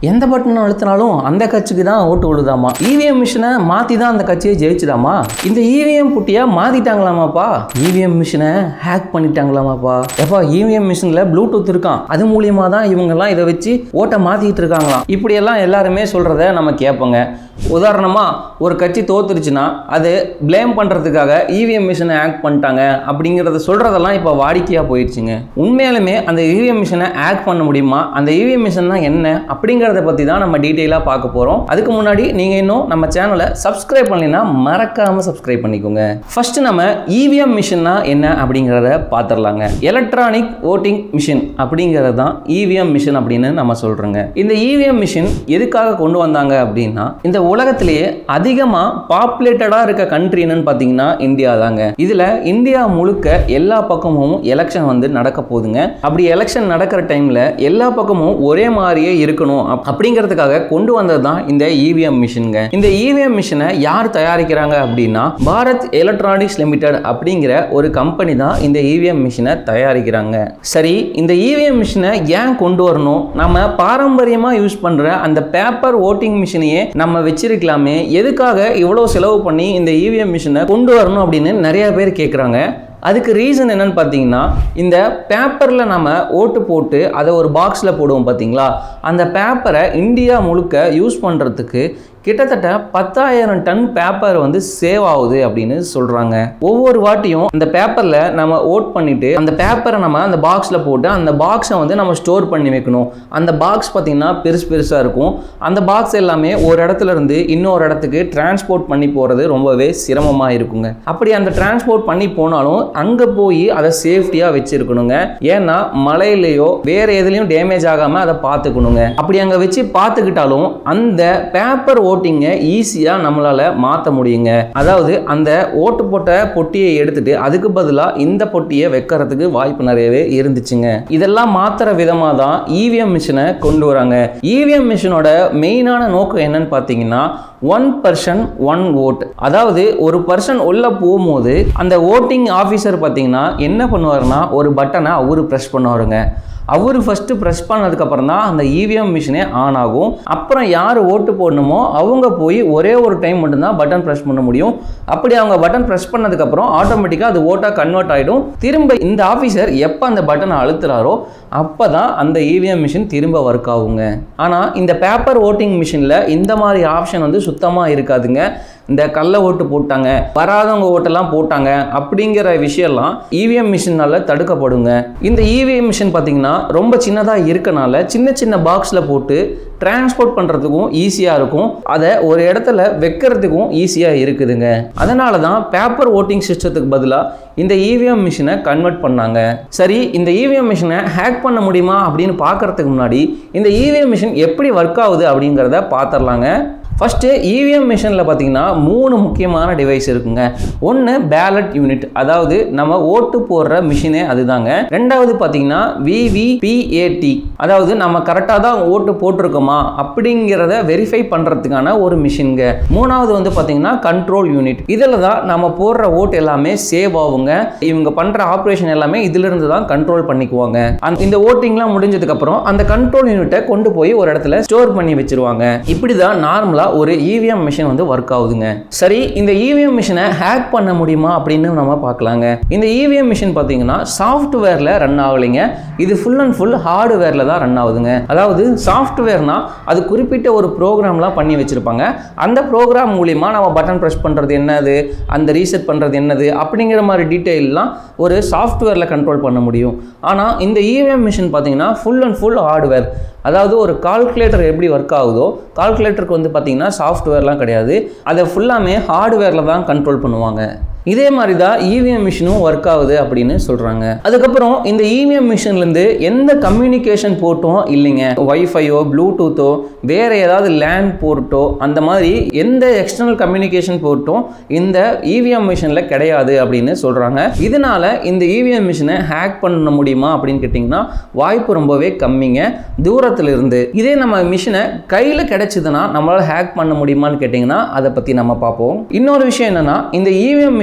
எந்த பட்டன் அழுத்தினாலும் அந்த கட்சிக்கு தான் ஓட்டு விழுதாமா இவிஎம் மிஷினை மாற்றி தான் அந்த கட்சியை ஜெயிச்சுதாமா இந்த இவிஎம் புட்டியை மாற்றிட்டாங்களாமாப்பா இவிஎம் மிஷினை ஹேக் பண்ணிட்டாங்களாமாப்பா எப்பா இவிஎம் மிஷினில் ப்ளூடூத் இருக்கான் அது மூலியமாக தான் இவங்கெல்லாம் இதை வச்சு ஓட்டை மாற்றிக்கிட்டு இருக்காங்களாம் இப்படியெல்லாம் எல்லாருமே சொல்கிறத நம்ம கேட்போங்க உதாரணமாக ஒரு கட்சி தோத்துருச்சுன்னா அது ப்ளேம் பண்ணுறதுக்காக இவிஎம் மிஷினை ஹேக் பண்ணிட்டாங்க அப்படிங்கிறத சொல்கிறதெல்லாம் இப்போ வாடிக்கையாக போயிடுச்சுங்க உண்மையாலுமே அந்த இவிஎம் மிஷினை ஹேக் பண்ண முடியுமா அந்த இவிஎம் மிஷின்னா என்ன அப்படிங்கிறத பற்றி தான் நம்ம டீட்டெயிலாக பார்க்க போகிறோம் அதுக்கு முன்னாடி நீங்கள் இன்னும் நம்ம சேனலை சப்ஸ்கிரைப் பண்ணலைன்னா மறக்காமல் சப்ஸ்கிரைப் பண்ணிக்கோங்க ஃபர்ஸ்ட் நம்ம இவிஎம் மிஷின்னா என்ன அப்படிங்கிறத பார்த்துடலாங்க எலக்ட்ரானிக் ஓட்டிங் மிஷின் அப்படிங்கிறது தான் இவிஎம் மிஷின் அப்படின்னு நம்ம சொல்கிறோங்க இந்த இவிஎம் மிஷின் எதுக்காக கொண்டு வந்தாங்க அப்படின்னா இந்த உலகத்திலேயே அதிகமாக பாப்புலேட்டடாக இருக்க கண்ட்ரின்னு பார்த்தீங்கன்னா இந்தியா தாங்க இதில் இந்தியா முழுக்க எல்லா பக்கமும் எலெக்ஷன் வந்து நடக்க போகுதுங்க அப்படி எலெக்ஷன் நடக்கிற டைமில் எல்லா பக்கமும் ஒரே மாதிரியே இருக்கணும் அப்- அப்படிங்கிறதுக்காக கொண்டு வந்தது தான் இந்த இவிஎம் மிஷினுங்க இந்த இவிஎம் மிஷினை யார் தயாரிக்கிறாங்க அப்படின்னா பாரத் எலக்ட்ரானிக்ஸ் லிமிடெட் அப்படிங்கிற ஒரு கம்பெனி தான் இந்த இவிஎம் மிஷினை தயாரிக்கிறாங்க சரி இந்த இவிஎம் மிஷினை ஏன் கொண்டு வரணும் நம்ம பாரம்பரியமாக யூஸ் பண்ணுற அந்த பேப்பர் ஓட்டிங் மிஷினையே நம்ம வச்சிருக்கலாமே எதுக்காக இவ்வளோ செலவு பண்ணி இந்த இவிஎம் மிஷினை கொண்டு வரணும் அப்படின்னு நிறைய பேர் கேட்குறாங்க அதுக்கு ரீசன் என்னன்னு பார்த்தீங்கன்னா இந்த பேப்பரில் நம்ம ஓட்டு போட்டு அதை ஒரு பாக்ஸில் போடுவோம் பார்த்தீங்களா அந்த பேப்பரை இந்தியா முழுக்க யூஸ் பண்ணுறதுக்கு கிட்டத்தட்ட பத்தாயிரம் டன் பேப்பர் வந்து சேவ் ஆகுது அப்படின்னு சொல்கிறாங்க ஒவ்வொரு வாட்டியும் அந்த பேப்பரில் நம்ம ஓட் பண்ணிட்டு அந்த பேப்பரை நம்ம அந்த பாக்ஸில் போட்டு அந்த பாக்ஸை வந்து நம்ம ஸ்டோர் பண்ணி வைக்கணும் அந்த பாக்ஸ் பார்த்திங்கன்னா பெருசு பெருசாக இருக்கும் அந்த பாக்ஸ் எல்லாமே ஒரு இடத்துல இருந்து இன்னொரு இடத்துக்கு டிரான்ஸ்போர்ட் பண்ணி போகிறது ரொம்பவே சிரமமாக இருக்குங்க அப்படி அந்த டிரான்ஸ்போர்ட் பண்ணி போனாலும் அங்கே போய் அதை சேஃப்டியாக வச்சிருக்கணுங்க ஏன்னா மழையிலையோ வேற எதுலையும் டேமேஜ் ஆகாமல் அதை பார்த்துக்கணுங்க அப்படி அங்கே வச்சு பார்த்துக்கிட்டாலும் அந்த பேப்பர் ஓட்டிங்கை ஈஸியாக நம்மளால் மாற்ற முடியுங்க அதாவது அந்த ஓட்டு போட்ட பொட்டியை எடுத்துட்டு அதுக்கு பதிலாக இந்த பொட்டியை வைக்கிறதுக்கு வாய்ப்பு நிறையவே இருந்துச்சுங்க இதெல்லாம் மாற்றுற விதமாக தான் இவிஎம் மிஷினை கொண்டு வராங்க இவிஎம் மிஷினோட மெயினான நோக்கம் என்னன்னு பார்த்தீங்கன்னா ஒன் பர்சன் ஒன் ஓட் அதாவது ஒரு பர்சன் உள்ள போகும்போது அந்த ஓட்டிங் ஆஃபீஸர் பார்த்தீங்கன்னா என்ன பண்ணுவாருன்னா ஒரு பட்டனை அவரு ப்ரெஸ் பண்ணுவாருங்க அவர் ஃபஸ்ட்டு ப்ரெஸ் பண்ணதுக்கப்புறம் தான் அந்த இவிஎம் மிஷினே ஆன் ஆகும் அப்புறம் யார் ஓட்டு போடணுமோ அவங்க போய் ஒரே ஒரு டைம் மட்டும்தான் பட்டன் ப்ரெஸ் பண்ண முடியும் அப்படி அவங்க பட்டன் ப்ரெஸ் பண்ணதுக்கப்புறம் ஆட்டோமேட்டிக்காக அது ஓட்டாக கன்வெர்ட் ஆகிடும் திரும்ப இந்த ஆஃபீஸர் எப்போ அந்த பட்டனை அழுத்துறாரோ அப்போ தான் அந்த இவிஎம் மிஷின் திரும்ப ஒர்க் ஆகுங்க ஆனால் இந்த பேப்பர் ஓட்டிங் மிஷினில் இந்த மாதிரி ஆப்ஷன் வந்து சுத்தமாக இருக்காதுங்க இந்த கள்ள ஓட்டு போட்டாங்க வராதவங்க ஓட்டெல்லாம் போட்டாங்க அப்படிங்கிற விஷயம்லாம் இவிஎம் மிஷினால தடுக்கப்படுங்க இந்த இவிஎம் மிஷின் பார்த்தீங்கன்னா ரொம்ப சின்னதாக இருக்கனால சின்ன சின்ன பாக்ஸில் போட்டு டிரான்ஸ்போர்ட் பண்ணுறதுக்கும் ஈஸியாக இருக்கும் அதை ஒரு இடத்துல வைக்கிறதுக்கும் ஈஸியாக இருக்குதுங்க அதனால தான் பேப்பர் ஓட்டிங் சிஸ்டத்துக்கு பதிலாக இந்த இவிஎம் மிஷினை கன்வெர்ட் பண்ணாங்க சரி இந்த இவிஎம் மிஷினை ஹேக் பண்ண முடியுமா அப்படின்னு பார்க்கறதுக்கு முன்னாடி இந்த இவிஎம் மிஷின் எப்படி ஒர்க் ஆகுது அப்படிங்கிறத பார்த்துடலாங்க ஃபஸ்ட்டு இவிஎம் மிஷினில் பார்த்தீங்கன்னா மூணு முக்கியமான டிவைஸ் இருக்குங்க ஒன்று பேலட் யூனிட் அதாவது நம்ம ஓட்டு போடுற மிஷினே அதுதாங்க ரெண்டாவது பார்த்தீங்கன்னா விவிபிஏடி அதாவது நம்ம கரெக்டாக தான் ஓட்டு போட்டிருக்கோமா அப்படிங்கிறத வெரிஃபை பண்ணுறதுக்கான ஒரு மிஷின்ங்க மூணாவது வந்து பார்த்தீங்கன்னா கண்ட்ரோல் யூனிட் இதில் தான் நம்ம போடுற ஓட்டு எல்லாமே சேவ் ஆகுங்க இவங்க பண்ணுற ஆப்ரேஷன் எல்லாமே இதிலிருந்து தான் கண்ட்ரோல் பண்ணிக்குவாங்க அந்த இந்த ஓட்டிங்லாம் முடிஞ்சதுக்கப்புறம் அந்த கண்ட்ரோல் யூனிட்டை கொண்டு போய் ஒரு இடத்துல ஸ்டோர் பண்ணி வச்சிருவாங்க இப்படி தான் நார்மலாக ஒரு இவிஎம் மிஷின் வந்து ஒர்க் ஆகுதுங்க சரி இந்த இவிஎம் மிஷினை ஹேக் பண்ண முடியுமா அப்படின்னு நம்ம பார்க்கலாங்க இந்த இவிஎம் மிஷின் பார்த்தீங்கன்னா சாஃப்ட்வேரில் ரன் ஆகலைங்க இது ஃபுல் அண்ட் ஃபுல் ஹார்ட்வேரில் தான் ரன் ஆகுதுங்க அதாவது சாஃப்ட்வேர்னா அது குறிப்பிட்ட ஒரு ப்ரோக்ராம்லாம் பண்ணி வச்சுருப்பாங்க அந்த ப்ரோக்ராம் மூலிமா நம்ம பட்டன் ப்ரெஸ் பண்ணுறது என்னது அந்த ரீசெட் பண்ணுறது என்னது அப்படிங்கிற மாதிரி டீட்டெயில்லாம் ஒரு சாஃப்ட்வேரில் கண்ட்ரோல் பண்ண முடியும் ஆனால் இந்த இவிஎம் மிஷின் பார்த்தீங்கன்னா ஃபுல் அண்ட் ஃபுல் ஹார்ட்வேர் அதாவது ஒரு கால்குலேட்டர் எப்படி ஒர்க் ஆகுதோ கால்குலேட்டருக்கு வந்து பார்த்தீங்கன்னா சாஃப்ட்வேர்லாம் கிடையாது அதை ஃபுல்லாமே ஹார்ட்வேரில் தான் கண்ட்ரோல் பண்ணுவாங்க இதே மாதிரி தான் இவிஎம் மிஷினும் ஒர்க் ஆகுது அப்படின்னு சொல்கிறாங்க அதுக்கப்புறம் இந்த இவிஎம் மிஷின்லேருந்து எந்த கம்யூனிகேஷன் போர்ட்டும் இல்லைங்க ஒய்ஃபையோ ப்ளூடூத்தோ வேறு ஏதாவது லேண்ட் போர்ட்டோ அந்த மாதிரி எந்த எக்ஸ்டர்னல் கம்யூனிகேஷன் போர்ட்டும் இந்த இவிஎம் மிஷினில் கிடையாது அப்படின்னு சொல்கிறாங்க இதனால இந்த இவிஎம் மிஷினை ஹேக் பண்ண முடியுமா அப்படின்னு கேட்டிங்கன்னா வாய்ப்பு ரொம்பவே கம்மிங்க தூரத்தில் இருந்து இதே நம்ம மிஷினை கையில் கிடைச்சதுன்னா நம்மளால் ஹேக் பண்ண முடியுமான்னு கேட்டிங்கன்னா அதை பற்றி நம்ம பார்ப்போம் இன்னொரு விஷயம் என்னன்னா இந்த இவிஎம் மிஷின்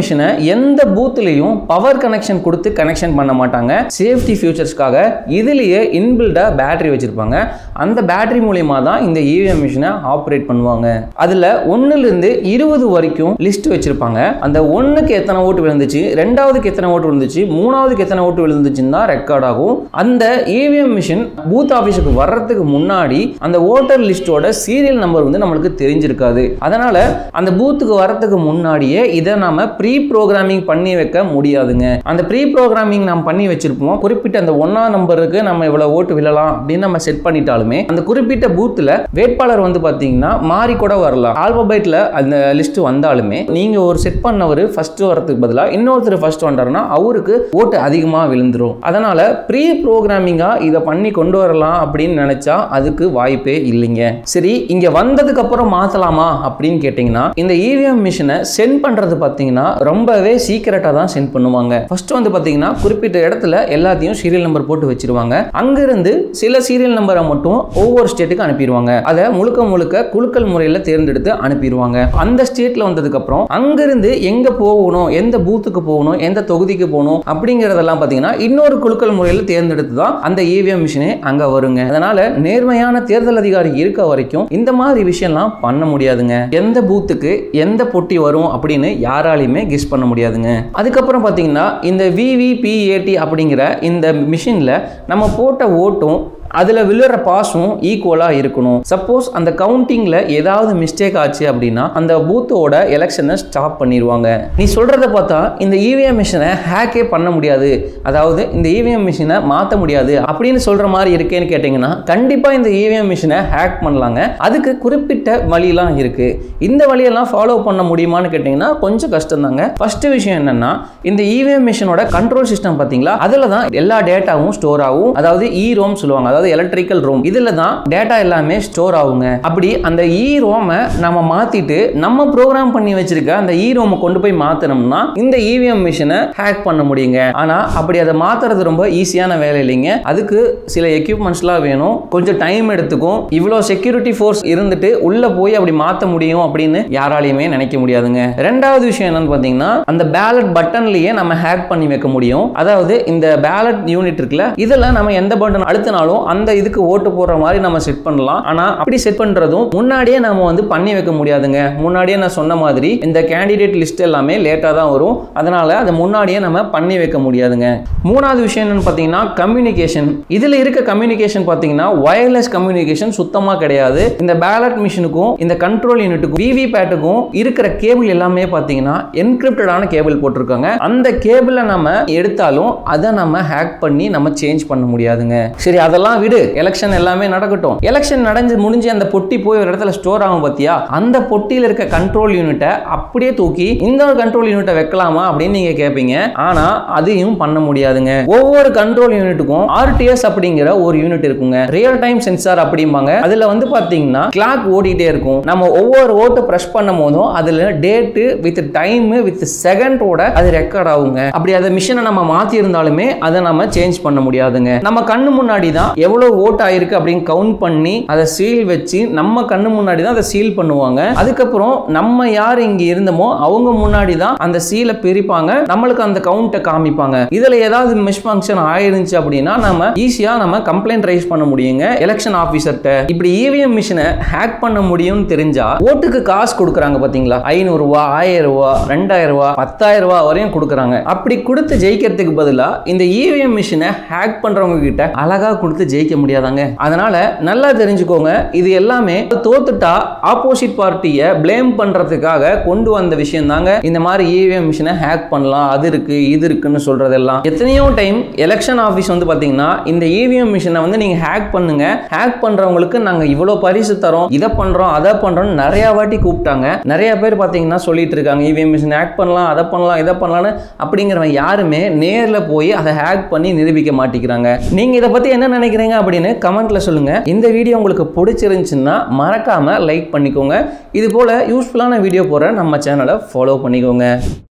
மிஷினை எந்த பூத்துலையும் பவர் கனெக்ஷன் கொடுத்து கனெக்ஷன் பண்ண மாட்டாங்க சேஃப்டி ஃபியூச்சர்ஸ்க்காக இதுலேயே இன்பில்டா பேட்டரி வச்சிருப்பாங்க அந்த பேட்டரி மூலியமா தான் இந்த இவிஎம் மிஷினை ஆப்ரேட் பண்ணுவாங்க அதில் ஒன்றுலேருந்து இருபது வரைக்கும் லிஸ்ட் வச்சிருப்பாங்க அந்த ஒன்றுக்கு எத்தனை ஓட்டு விழுந்துச்சு ரெண்டாவதுக்கு எத்தனை ஓட்டு விழுந்துச்சு மூணாவதுக்கு எத்தனை ஓட்டு விழுந்துச்சுன்னு தான் ரெக்கார்ட் ஆகும் அந்த இவிஎம் மிஷின் பூத் ஆஃபீஸுக்கு வர்றதுக்கு முன்னாடி அந்த ஓட்டர் லிஸ்டோட சீரியல் நம்பர் வந்து நம்மளுக்கு தெரிஞ்சிருக்காது அதனால அந்த பூத்துக்கு வரதுக்கு முன்னாடியே இதை நாம ப்ரீ ப்ரோக்ராமிங் பண்ணி வைக்க முடியாதுங்க அந்த ப்ரீ ப்ரோக்ராமிங் நாம் பண்ணி வச்சிருப்போம் குறிப்பிட்ட அந்த ஒன்னா நம்பருக்கு நம்ம இவ்வளவு ஓட்டு விழலாம் அப்படின்னு நம்ம செட் பண்ணிட்டாலுமே அந்த குறிப்பிட்ட பூத்துல வேட்பாளர் வந்து பாத்தீங்கன்னா மாறி கூட வரலாம் ஆல்பபைட்ல அந்த லிஸ்ட் வந்தாலுமே நீங்க ஒரு செட் பண்ணவர் ஃபர்ஸ்ட் வரதுக்கு பதிலாக இன்னொருத்தர் ஃபர்ஸ்ட் வந்தாருன்னா அவருக்கு ஓட்டு அதிகமாக விழுந்துரும் அதனால ப்ரீ ப்ரோக்ராமிங்கா இதை பண்ணி கொண்டு வரலாம் அப்படின்னு நினைச்சா அதுக்கு வாய்ப்பே இல்லைங்க சரி இங்க வந்ததுக்கு அப்புறம் மாத்தலாமா அப்படின்னு கேட்டிங்கன்னா இந்த இவிஎம் மிஷினை சென்ட் பண்றது பார்த்தீங்கன்னா ரொம்பவே சீக்கிரட்டா தான் சென்ட் பண்ணுவாங்க ஃபர்ஸ்ட் வந்து பார்த்தீங்கன்னா குறிப்பிட்ட இடத்துல எல்லாத்தையும் சீரியல் நம்பர் போட்டு வச்சிருவாங்க அங்கிருந்து சில சீரியல் நம்பரை மட்டும் ஒவ்வொரு ஸ்டேட்டுக்கு அனுப்பிடுவாங்க அதை முழுக்க முழுக்க குலுக்கல் முறையில் தேர்ந்தெடுத்து அனுப்பிடுவாங்க அந்த ஸ்டேட்ல வந்ததுக்கு அப்புறம் அங்கிருந்து எங்க போகணும் எந்த பூத்துக்கு போகணும் எந்த தொகுதிக்கு போகணும் அப்படிங்கறதெல்லாம் பார்த்தீங்கன்னா இன்னொரு குலுக்கல் முறையில் தேர்ந்தெடுத்து தான் அந்த இவிஎம் மிஷினே அங்க வருங்க அதனால நேர்மையான தேர்தல் அதிகாரி இருக்க வரைக்கும் இந்த மாதிரி விஷயம்லாம் பண்ண முடியாதுங்க எந்த பூத்துக்கு எந்த பொட்டி வரும் அப்படின்னு யாராலையுமே கெஸ் பண்ண முடியாதுங்க அதுக்கப்புறம் பார்த்தீங்கன்னா இந்த விவிபிஏடி அப்படிங்கிற இந்த மிஷினில் நம்ம போட்ட ஓட்டும் அதில் விழுற பாஸும் ஈக்குவலாக இருக்கணும் சப்போஸ் அந்த கவுண்டிங்கில் ஏதாவது மிஸ்டேக் ஆச்சு அப்படின்னா அந்த பூத்தோட எலெக்ஷனை ஸ்டாப் பண்ணிடுவாங்க நீ சொல்கிறத பார்த்தா இந்த இவிஎம் மிஷினை ஹேக்கே பண்ண முடியாது அதாவது இந்த இவிஎம் மிஷினை மாற்ற முடியாது அப்படின்னு சொல்கிற மாதிரி இருக்கேன்னு கேட்டிங்கன்னா கண்டிப்பாக இந்த இவிஎம் மிஷினை ஹேக் பண்ணலாங்க அதுக்கு குறிப்பிட்ட வழியெல்லாம் இருக்குது இந்த வழியெல்லாம் ஃபாலோ பண்ண முடியுமான்னு கேட்டிங்கன்னா கொஞ்சம் கஷ்டம் தாங்க ஃபஸ்ட்டு விஷயம் என்னென்னா இந்த இவிஎம் மிஷினோட கண்ட்ரோல் சிஸ்டம் பார்த்தீங்களா அதில் தான் எல்லா டேட்டாவும் ஸ்டோர் ஆகும் அதாவது இ ரோம் சொல்லுவாங்க அதாவது எலக்ட்ரிக்கல் ரூம் இதில் தான் டேட்டா எல்லாமே ஸ்டோர் ஆகுங்க அப்படி அந்த இ ரோமை நம்ம மாற்றிட்டு நம்ம ப்ரோக்ராம் பண்ணி வச்சிருக்க அந்த இ ரோமை கொண்டு போய் மாற்றினோம்னா இந்த இவிஎம் மிஷினை ஹேக் பண்ண முடியுங்க ஆனால் அப்படி அதை மாற்றுறது ரொம்ப ஈஸியான வேலை இல்லைங்க அதுக்கு சில எக்யூப்மெண்ட்ஸ்லாம் வேணும் கொஞ்சம் டைம் எடுத்துக்கும் இவ்வளோ செக்யூரிட்டி ஃபோர்ஸ் இருந்துட்டு உள்ளே போய் அப்படி மாற்ற முடியும் அப்படின்னு யாராலையுமே நினைக்க முடியாதுங்க ரெண்டாவது விஷயம் என்னன்னு பார்த்தீங்கன்னா அந்த பேலட் பட்டன்லயே நம்ம ஹேக் பண்ணி வைக்க முடியும் அதாவது இந்த பேலட் யூனிட் இருக்குல்ல இதில் நம்ம எந்த பட்டன் அழுத்தினாலும் அந்த இதுக்கு ஓட்டு போடுற மாதிரி நம்ம செட் பண்ணலாம் ஆனால் அப்படி செட் பண்ணுறதும் முன்னாடியே நம்ம வந்து பண்ணி வைக்க முடியாதுங்க முன்னாடியே நான் சொன்ன மாதிரி இந்த கேண்டிடேட் லிஸ்ட் எல்லாமே லேட்டாக தான் வரும் அதனால அதை முன்னாடியே நம்ம பண்ணி வைக்க முடியாதுங்க மூணாவது விஷயம் என்னன்னு பார்த்தீங்கன்னா கம்யூனிகேஷன் இதில் இருக்க கம்யூனிகேஷன் பார்த்தீங்கன்னா வயர்லெஸ் கம்யூனிகேஷன் சுத்தமாக கிடையாது இந்த பேலட் மிஷினுக்கும் இந்த கண்ட்ரோல் யூனிட்டுக்கும் விவி பேட்டுக்கும் இருக்கிற கேபிள் எல்லாமே பார்த்தீங்கன்னா என்கிரிப்டடான கேபிள் போட்டிருக்காங்க அந்த கேபிளை நம்ம எடுத்தாலும் அதை நம்ம ஹேக் பண்ணி நம்ம சேஞ்ச் பண்ண முடியாதுங்க சரி அதெல்லாம் விடு எலெக்ஷன் எல்லாமே நடக்கட்டும் எலெக்ஷன் நடந்து முடிஞ்சு அந்த பொட்டி போய் ஒரு இடத்துல ஸ்டோர் ஆகும் பார்த்தியா அந்த பொட்டியில் இருக்க கண்ட்ரோல் யூனிட்டை அப்படியே தூக்கி இந்த ஒரு கண்ட்ரோல் யூனிட்டை வைக்கலாமா அப்படின்னு நீங்க கேட்பீங்க ஆனா அதையும் பண்ண முடியாதுங்க ஒவ்வொரு கண்ட்ரோல் யூனிட்டுக்கும் ஆர்டிஎஸ் அப்படிங்கிற ஒரு யூனிட் இருக்குங்க ரியல் டைம் சென்சார் அப்படிம்பாங்க அதுல வந்து பாத்தீங்கன்னா கிளாக் ஓடிட்டே இருக்கும் நம்ம ஒவ்வொரு ஓட்டு ப்ரெஸ் பண்ணும் போதும் அதுல டேட்டு வித் டைம் வித் செகண்டோட அது ரெக்கார்ட் ஆகுங்க அப்படி அதை மிஷினை நம்ம மாத்தி இருந்தாலுமே அதை நம்ம சேஞ்ச் பண்ண முடியாதுங்க நம்ம கண்ணு முன்னாடி தான் எவ்வளவு ஓட் ஆயிருக்கு அப்படின்னு கவுண்ட் பண்ணி அதை சீல் வச்சு நம்ம கண்ணு முன்னாடி தான் அதை சீல் பண்ணுவாங்க அதுக்கப்புறம் நம்ம யார் இங்க இருந்தோமோ அவங்க முன்னாடி தான் அந்த சீலை பிரிப்பாங்க நம்மளுக்கு அந்த கவுண்ட்டை காமிப்பாங்க இதுல ஏதாவது மிஸ் ஃபங்க்ஷன் ஆயிருந்துச்சு அப்படின்னா நம்ம ஈஸியா நம்ம கம்ப்ளைண்ட் ரைஸ் பண்ண முடியுங்க எலெக்ஷன் ஆஃபீஸர்கிட்ட இப்படி இவிஎம் மிஷினை ஹேக் பண்ண முடியும்னு தெரிஞ்சா ஓட்டுக்கு காசு கொடுக்குறாங்க பாத்தீங்களா ஐநூறு ரூபா ஆயிரம் ரூபா ரெண்டாயிரம் ரூபா பத்தாயிரம் ரூபா வரையும் கொடுக்குறாங்க அப்படி கொடுத்து ஜெயிக்கிறதுக்கு பதிலா இந்த இவிஎம் மிஷினை ஹேக் பண்றவங்க கிட்ட அழகா கொடுத்து ஜெயிக்க முடியாதாங்க அதனால நல்லா தெரிஞ்சுக்கோங்க இது எல்லாமே தோத்துட்டா ஆப்போசிட் பார்ட்டியை ப்ளேம் பண்றதுக்காக கொண்டு வந்த விஷயம் தாங்க இந்த மாதிரி இவிஎம் மிஷினை ஹேக் பண்ணலாம் அது இருக்கு இது இருக்குன்னு சொல்றதெல்லாம் எத்தனையோ டைம் எலெக்ஷன் ஆஃபீஸ் வந்து பாத்தீங்கன்னா இந்த இவிஎம் மிஷினை வந்து நீங்க ஹேக் பண்ணுங்க ஹேக் பண்றவங்களுக்கு நாங்க இவ்வளவு பரிசு தரோம் இதை பண்றோம் அதை பண்றோம் நிறைய வாட்டி கூப்பிட்டாங்க நிறைய பேர் பாத்தீங்கன்னா சொல்லிட்டு இருக்காங்க இவிஎம் மிஷின் ஹேக் பண்ணலாம் அதை பண்ணலாம் இதை பண்ணலாம்னு அப்படிங்கிறவங்க யாருமே நேர்ல போய் அதை ஹேக் பண்ணி நிரூபிக்க மாட்டேங்கிறாங்க நீங்க இதை பத்தி என்ன நினைக்கிறீங்க அப்படின்னு கமெண்ட்ல சொல்லுங்க இந்த வீடியோ உங்களுக்கு பிடிச்சிருந்துச்சுன்னா மறக்காம லைக் பண்ணிக்கோங்க இது போல யூஸ்ஃபுல்லான வீடியோ போற நம்ம சேனலை ஃபாலோ பண்ணிக்கோங்க